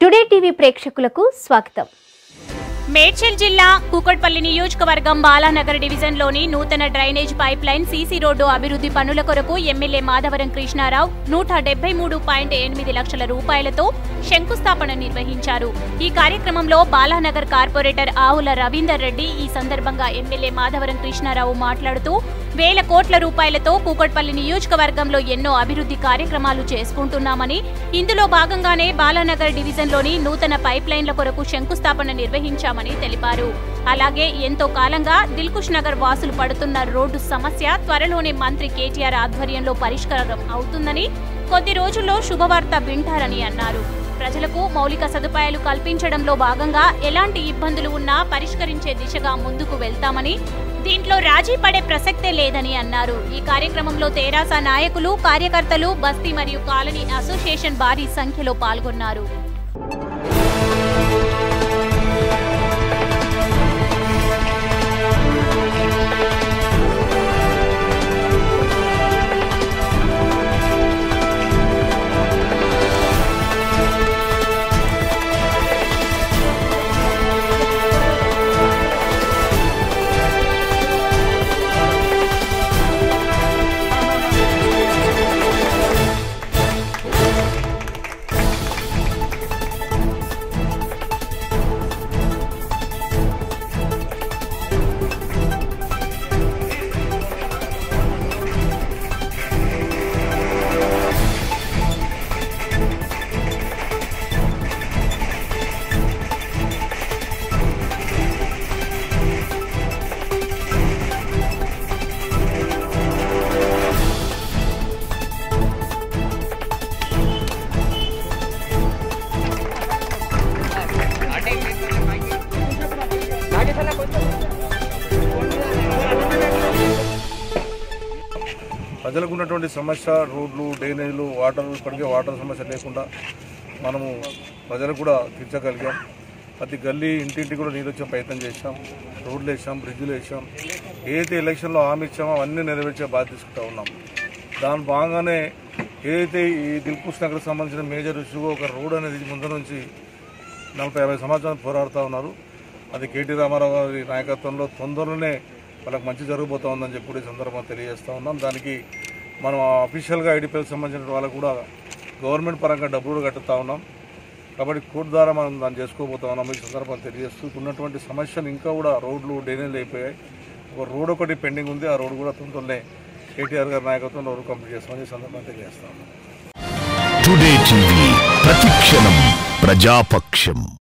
today TV ప్రేక్షకులకు స్వాగతం మేడ్చల్ జిల్లా కూకట్పల్లి నియోజకవర్గం బాలానగర్ డివిజన్లోని నూతన drainage pipeline CC road అభివృద్ధి పనుల కొరకు ఎమ్మెల్యే మాధవరం కృష్ణారావు నూట డెబ్బై మూడు పాయింట్ ఎనిమిది లక్షల రూపాయలతో శంకుస్థాపన నిర్వహించారు ఈ కార్యక్రమంలో బాలానగర్ కార్పొరేటర్ ఆవుల రవీందర్ రెడ్డి ఈ సందర్భంగా ఎమ్మెల్యే మాధవరం కృష్ణారావు మాట్లాడుతూ వేల కోట్ల రూపాయలతో కూకట్పల్లి నియోజకవర్గంలో ఎన్నో అభివృద్ధి కార్యక్రమాలు చేసుకుంటున్నామని ఇందులో భాగంగానే బాలానగర్ డివిజన్లోని నూతన పైప్ లైన్ల కొరకు శంకుస్థాపన నిర్వహించామని తెలిపారు అలాగే ఎంతో కాలంగా దిల్కుష్ నగర్ వాసులు పడుతున్న రోడ్డు సమస్య త్వరలోనే మంత్రి కేటీఆర్ ఆధ్వర్యంలో పరిష్కారం అవుతుందని కొద్ది రోజుల్లో శుభవార్త వింటారని అన్నారు ప్రజలకు మౌలిక సదుపాయాలు కల్పించడంలో భాగంగా ఎలాంటి ఇబ్బందులు ఉన్నా పరిష్కరించే దిశగా ముందుకు వెళ్తామని దీంట్లో రాజీ పడే ప్రసక్తే లేదని అన్నారు ఈ కార్యక్రమంలో తెరాస నాయకులు కార్యకర్తలు బస్తీ మరియు కాలనీ అసోసియేషన్ భారీ సంఖ్యలో పాల్గొన్నారు ప్రజలకు ఉన్నటువంటి సమస్య రోడ్లు డ్రైనేజీలు వాటర్ ఇప్పటికే వాటర్ సమస్య లేకుండా మనము ప్రజలకు కూడా తీర్చగలిగాం ప్రతి గల్లీ ఇంటింటి కూడా నీళ్ళు వచ్చే ప్రయత్నం చేశాం రోడ్లు వేసాం బ్రిడ్జ్లు వేసాం ఏదైతే ఎలక్షన్లో హామీ ఇచ్చామో అవన్నీ నెరవేర్చే బాధ్యత తీసుకుంటా ఉన్నాం దాని భాగంగానే ఏదైతే ఈ దిల్కుష్ నగర్కి సంబంధించిన మేజర్ ఇష్యూ ఒక రోడ్ అనేది ముందు నుంచి నలభై యాభై సంవత్సరాలు పోరాడుతూ ఉన్నారు అది కేటీ రామారావు గారి నాయకత్వంలో తొందరలోనే వాళ్ళకి మంచి జరగబోతా ఉందని చెప్పి కూడా ఈ సందర్భంగా తెలియజేస్తూ ఉన్నాం దానికి మనం అఫీషియల్గా ఐడిపిఎల్ సంబంధించిన వాళ్ళకు కూడా గవర్నమెంట్ పరంగా డబ్బులు కూడా కట్టుతూ ఉన్నాం కాబట్టి కోర్టు ద్వారా మనం దాన్ని చేసుకోబోతా ఉన్నాం ఈ సందర్భంగా తెలియజేస్తూ ఉన్నటువంటి సమస్యలు ఇంకా కూడా రోడ్లు డ్రైనేజీలు అయిపోయాయి ఒక రోడ్ ఒకటి పెండింగ్ ఉంది ఆ రోడ్ కూడా తొందరనే కేటీఆర్ గారి నాయకత్వంలో రోడ్ కంప్లీట్ చేస్తామని ఈ సందర్భంగా తెలియజేస్తా ఉన్నాం టుడే టీవీ ప్రతిక్షణం ప్రజాపక్షం